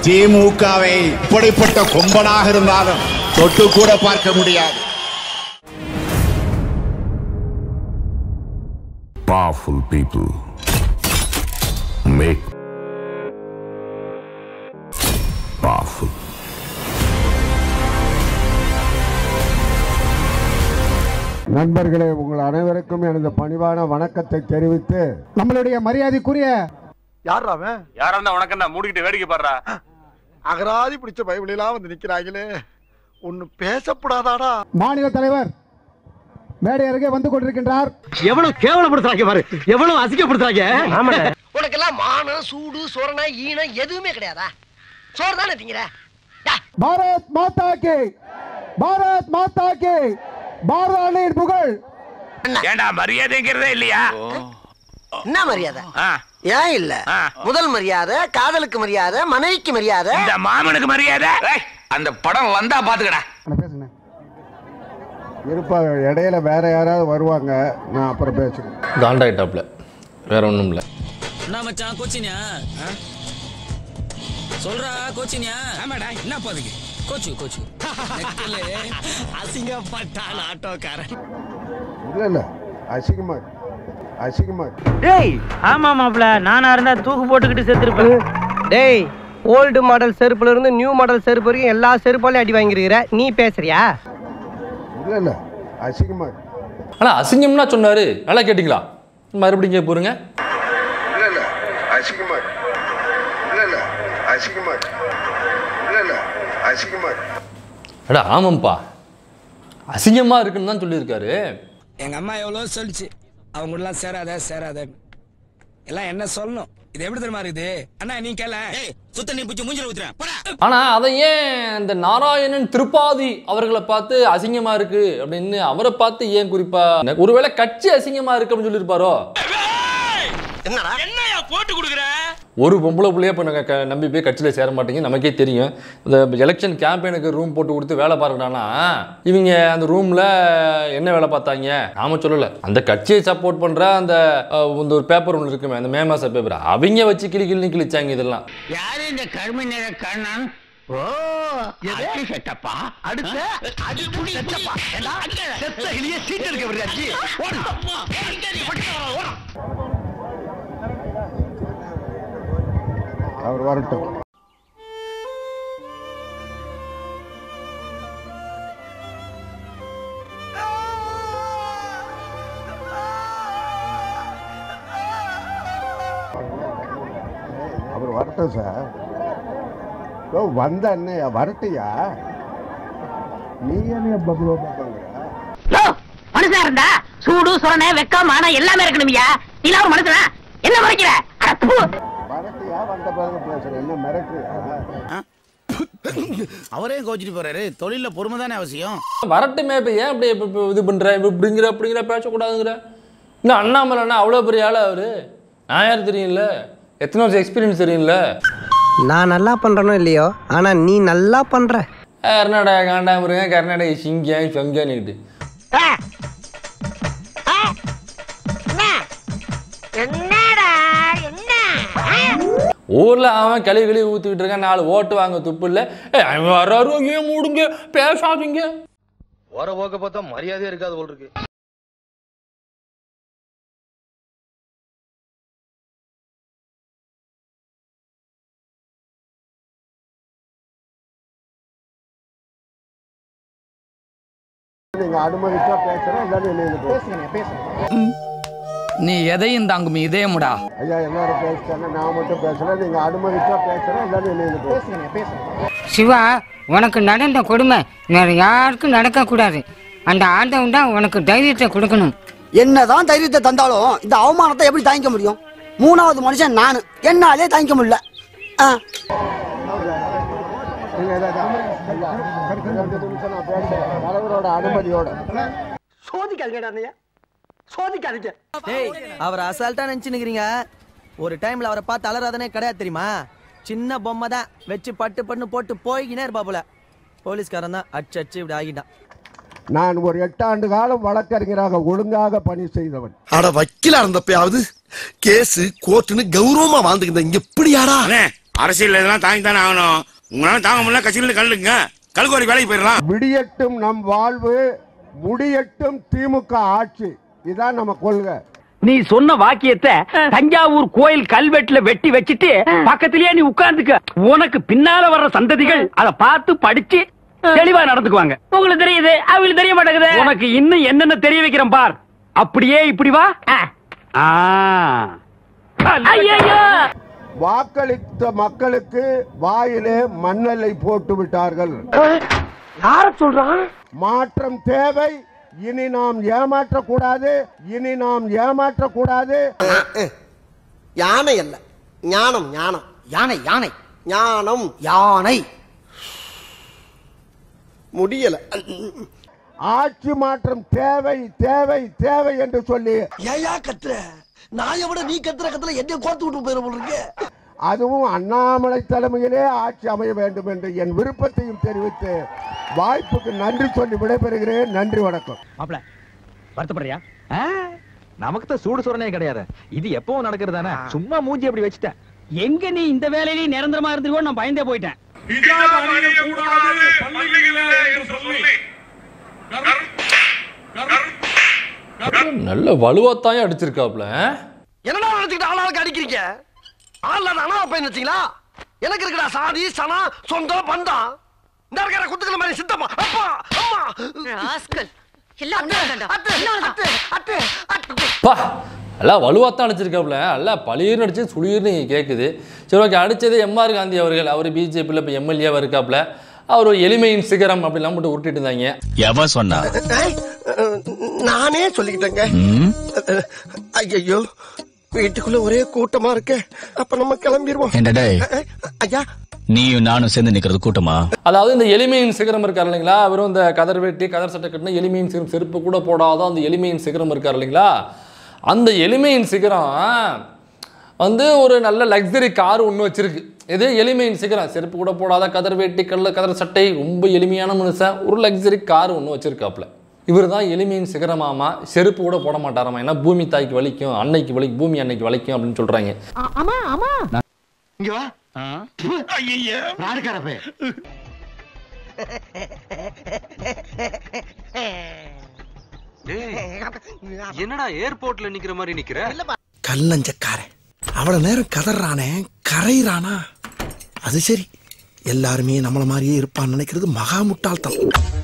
திமுகவை இப்படிப்பட்ட கொம்பனாக இருந்தாலும் தொட்டு கூட பார்க்க முடியாது Powerful people make powerful. நண்பர்களே உங்கள் அனைவருக்கும் எனது பணிவான வணக்கத்தை தெரிவித்து நம்மளுடைய மரியாதைக்குரிய யார் அவன் யாரா இருந்தா உனக்கு என்ன மூடிக்கிட்டு வேடிக்கை பாடுறா அகராதி பிடிச்ச பைபிளெல்லாம் வந்து நிக்கிறாங்களே ஒன்னு பேசப்படாதாடா மாநில தலைவர் மேடை அருகே வந்து கொண்டிருக்கின்றார் எவ்வளவு கேவலப்படுத்துறாங்க பாரு எவ்வளவு அசிங்கப்படுத்துறாங்க உனக்கெல்லாம் மானம் சூடு சொரணை ஈனம் எதுவுமே கிடையாதா சோறு தானே திங்கிற பாரத் மாதா கி பாரத் மாதா கி பாரதியின் புகழ் ஏண்டா மரியாதைங்கிறதே இல்லையா என்ன மரியாதை ஆ, ஏன் இல்ல ஆ. முதல் மரியாதை காதலுக்கு மரியாதை மனைவிக்கு மரியாதை இந்த மாமனுக்கு மரியாதை ஏய், அந்த படம் வந்தா பாத்துக்கடா அண்ணா, பேசுங்க இருப்பா இடையில வேற யாராவது வருவாங்க நான் அப்புறம் பேசுறேன் காண்டாயிட்டாப்ல வேற ஒன்றும் இல்லை என்ன மச்சான் கோச்சினியா சொல்றா கோச்சினியா ஆமாடா என்ன பாதுக்கு கோச்சு கோச்சு அசிங்கப்பட்டான் ஆட்டோக்காரன் இல்ல இல்ல அசிங்கமா இருக்கு. அசிங்கமா இருக்கு. டேய் ஆமா மாப்ள நானா இருந்தா தூக்கு போட்டுக்கிட்டு செத்துருப்பேன் டேய் ஓல்டு மாடல் செருப்புல இருந்து நியூ மாடல் செருப்பு வரைக்கும் எல்லா செருப்பாலையும் அடி வாங்கிருக்கிற நீ பேசுறியா இல்ல இல்ல அசிங்கமா இருக்கு. ஆனால் அசிங்கம்னா சொன்னாரு நல்லா கேட்டிங்களா மறுபடியும் கேட்க போறீங்க இல்ல இல்ல அசிங்கமா இருக்கு. இல்ல இல்ல அசிங்கமா இருக்கு. இல்ல இல்ல அசிங்கமா இருக்கு. அடா ஆமாம்ப்பா அசிங்கமா இருக்குன்னு தான் சொல்லியிருக்காரு எங்க அம்மா எவ்வளவு சொல்லிச்சு அவங்க எல்லாம் சேராத சேராத எல்லாம் என்ன சொல்லணும் இது எப்படி தெரியுமா இருக்குது அண்ணா நீ கேள சுத்த நீ பிடிச்சி மூஞ்சில ஊத்துறேன் போடா ஆனா அதை ஏன் இந்த நாராயணன் திருப்பாதி அவர்களை பார்த்து அசிங்கமா இருக்கு அப்படின்னு அவரை பார்த்து ஏன் குறிப்பா ஒருவேளை கட்சி அசிங்கமா இருக்கு அப்படின்னு சொல்லியிருப்பாரோ என்னடா என்னையா போட்டு கொடுக்குற ஒரு பொம்பளை பிள்ளைய இப்போ நாங்கள் க நம்பி போய் கட்சியில் சேர மாட்டீங்க நமக்கே தெரியும் இந்த எலெக்ஷன் கேம்பெயினுக்கு ரூம் போட்டு கொடுத்து வேலை பார்க்கறானா இவங்க அந்த ரூமில் என்ன வேலை பார்த்தாங்க நாம சொல்லலை அந்த கட்சியை சப்போர்ட் பண்ணுற அந்த அஹ், இந்த ஒரு பேப்பர் ஒன்று இருக்குமே அந்த மே மாச பேப்பர் அவங்க வச்சு கிளி கிளி கிழிச்சாங்க இதெல்லாம் யாரு இந்த கருமை நிற கண்ணன் ஓ எது செட்டப்பா அடுத்து அது புடி செட்டப்பா செத்த இலிய சீட் எடுக்க விடுறாச்சி அவர் வரட்டும் அவர் வரட்டும் சார் ஓ வந்த அண்ணையா வரட்டியா நீ என்ன பப்ளோ பாப்பாங்க மனுஷனா இருந்தா சூடு சுரணை வெக்கம் மானம் எல்லாமே இருக்கணும்யா நீ ஒரு மனுஷனா என்ன மறைக்கிற அட, ப்பு. வரட்டியா வந்த பிறகு பேசுறேன் என்ன மிரட்டுறியா அவரே கோச்சிட்டு போறாரு தொழில பொறுமை தானே அவசியம் வரட்டுமே இப்போ ஏன் இப்படி இப்ப- இப்ப இது பண்ணுற இப்படிங்கிற அப்படிங்கிற பேசக்கூடாதுங்கிற இன்னும் அண்ணாமலைன்னா அவ்வளோ பெரிய ஆளா அவரு நான் யார் தெரியும்ல எத்தனை வருஷம் எக்ஸ்பீரியன்ஸ் தெரியும்ல நான் நல்லா பண்றனோ இல்லையோ ஆனா நீ நல்லா பண்ற கர்நாடகா காண்டாமிருங்க கர்நாடகா சிங்கம் சொங்கன்னுக்கிட்டு என்னடா என்ன ஊர்ல அவன் கழுவி கழுவி ஊத்திக்கிட்டு இருக்கான் நாலு ஓட்டு வாங்க துப்பு இல்ல ஏய், அவன் வர்றாரு ஏன் மூடுங்க பேசாதீங்க போற போக்க பார்த்தா மரியாதையே இருக்காது போல் இருக்கு நீங்க அனுமதிச்சா பேசுறேன் இல்லாட்டி வெளியில பேசுங்க பேசுங்க நீ எதையும் தாங்கும் இதயமுடா ஐயா எல்லாரும் பேசிட்டாங்க நான் மட்டும் பேசுறேன் நீங்க அனுமதிச்சா பேசுறேன் இல்லாட்டி வெளியில பேசுங்க பேசுங்க சிவா உனக்கு நடந்த கொடுமை வேற யாருக்கும் நடக்கக்கூடாது அந்த ஆண்டவன் தான் உனக்கு தைரியத்தை கொடுக்கணும் என்னதான் தைரியத்தை தந்தாலும் இந்த அவமானத்தை எப்படி தாங்கிக்க முடியும் மூணாவது மனுஷன் நானு என்னாலே தாங்கிக்க முடியல ஆ. நீங்க ஏதாவது ஐயா, ரெண்டு நிமிஷம் நான் பேசுறேன் தலைவரோட அனுமதியோட சோதிக்காதீங்கடா அண்ணையா சோதிக்காதீங்க டேய் அவர் அசால்ட்டா நினைச்சுனுக்கிறீங்க ஒரு டைம்ல அவரை பார்த்து அலறாதனே கிடையாது தெரியுமா சின்ன பொம்மை தான் வச்சு பட்டு பண்ணு போட்டு போய்கினே இருப்பாப்புல போலீஸ்காரன் தான் அச்சு அச்சு இப்படி ஆகிட்டான் நான் ஒரு எட்டாண்டு காலம் வழக்கறிஞராக ஒழுங்காக பணி செய்தவன் அட வக்கீலா இருந்தப்பயாவது கேஸ் கோர்ட்டுன்னு கௌரவமா வாழ்ந்துக்கிட்ட இங்க எப்படியாடா அரசியல் இதெல்லாம் தாங்கி தானே ஆகணும் உங்களால தாங்க முடியல கட்சியில கல்லுங்க கல்கோரி வேலைக்கு போயிடலாம் விடியட்டும் நம் வாழ்வு முடியட்டும் திமுக ஆட்சி இதான் நம்ம கொள்கை நீ சொன்ன வாக்கியத்தை தஞ்சாவூர் கோயில் கல்வெட்டுல வெட்டி வச்சிட்டு பக்கத்திலேயே நீ உட்கார்ந்துக்க உனக்கு பின்னால வர்ற சந்ததிகள் அத பார்த்து படிச்சு தெளிவா நடந்துக்குவாங்க உங்களுக்கு தெரியுது அவங்களுக்கு தெரிய மாட்டேங்குது உனக்கு இன்னும் என்னென்ன தெரிய வைக்கிறேன் பார் அப்படியே இப்படி வா ஆ. ஐயையோ! வாக்களித்த மக்களுக்கு வாயிலே மண்ணெல்லை போட்டு விட்டார்கள் யார சொல்றான் மாற்றம் தேவை இனி நாம் ஏமாற்றக்கூடாது இனி நாம் ஏமாற்றக்கூடாது யானை அல்ல ஞானம் ஞானம் யானை யானை ஞானம் யானை முடியல ஆட்சி மாற்றம் தேவை தேவை தேவை என்று சொல்லி ஏயா கத்துற நான் விட நீ கத்துற கத்துல என்ன கோர்த்து விட்டு போயிட போல இருக்கு அதுவும் அண்ணாமலை தலைமையிலே ஆட்சி அமைய வேண்டும் என்று என் விருப்பத்தையும் தெரிவித்து வாய்ப்புக்கு நன்றி சொல்லி விடைபெறுகிறேன் நன்றி வணக்கம் மாப்ள வருத்தப்படுறியா நமக்கு தான் சூடு சுரணே கிடையாது இது எப்பவும் நடக்கிறது தானே சும்மா மூஞ்சி அப்படி வச்சுட்டேன் எங்க நீ இந்த வேலையிலே நிரந்தரமா இருந்துக்கோ நான் பயந்தே போயிட்டேன் நல்ல வலுவாத்தாயும் அடிச்சிருக்காப்ல என்னடா நினைச்சுக்கிட்டு ஆளாளுக்கு அடிக்கிறீங்க ஆள் அண்ணா பையன் வச்சீங்களா எனக்கு இருக்குடா சாதி சனம் சொந்தம் பந்தம் இந்த இருக்கிற குத்துக்கிற மாதிரி சித்தப்பா அப்பா அம்மா ராஸ்கல் எல்லாம் உன்னதான்டா. அத்தை அத்தை அத்தை அத்தை பா எல்லாம் வலுவாத்தான் அடிச்சிருக்காப்புல எல்லாம் பளிர்னு அடிச்சு சுளிர்னு கேட்குது சரி ஓகே அடிச்சது எம்ஆர் காந்தி அவர்கள் அவர் பிஜேபியில் இப்போ எம்எல்ஏவாக இருக்காப்புல அவர் ஒரு எளிமையின் சிகரம் அப்படிலாம் போட்டு உருட்டிட்டு இருந்தாங்க எவன் சொன்னா நானே சொல்லிக்கிட்டேங்க ஐயோ வீட்டுக்குள்ள ஒரே கூட்டமா இருக்கு அப்ப நம்ம கிளம்பிடுவோம் என்ன டேய் ஐயா நீயும் நானும் சேர்ந்து நிக்கிறது கூட்டமா அதாவது இந்த எளிமையின் சிகரம் இருக்கார் இல்லைங்களா வெறும் இந்த கதர் வெட்டி கதர் சட்டை கட்டின எளிமையின் சிகரம் செருப்பு கூட போடாத அந்த எளிமையின் சிகரம் இருக்கார் இல்லைங்களா அந்த எளிமையின் சிகரம் வந்து ஒரு நல்ல லக்ஸரி கார் ஒன்று வச்சிருக்கு இது எளிமையின் சிகரம் செருப்பு கூட போடாத கதர் வேட்டி கல்ல கதர் சட்டை ரொம்ப எளிமையான மனுஷன் ஒரு லக்ஸரி கார் ஒன்று வச்சிருக்காப்புல இவர் தான் எளிமையின் சிகரமாமா செருப்பு கூட போட மாட்டாராமா ஏன்னா பூமி தாய்க்கு வலிக்கும் அன்னைக்கு வலிக்கும் பூமி அன்னைக்கு வலிக்கும் அப்படின்னு சொல்றாங்க ஆமா ஆமா இங்க வா ஐயா ராடுக்காரப்பே என்னடா ஏர்போர்ட்ல நிக்கிற மாதிரி நிக்கிற கல்லஞ்சக்காரன் அவ்வளவு நேரம் கதறானே கரையிறானா அது சரி எல்லாருமே நம்மள மாதிரியே இருப்பான்னு நினைக்கிறது மகா முட்டாள்தனம்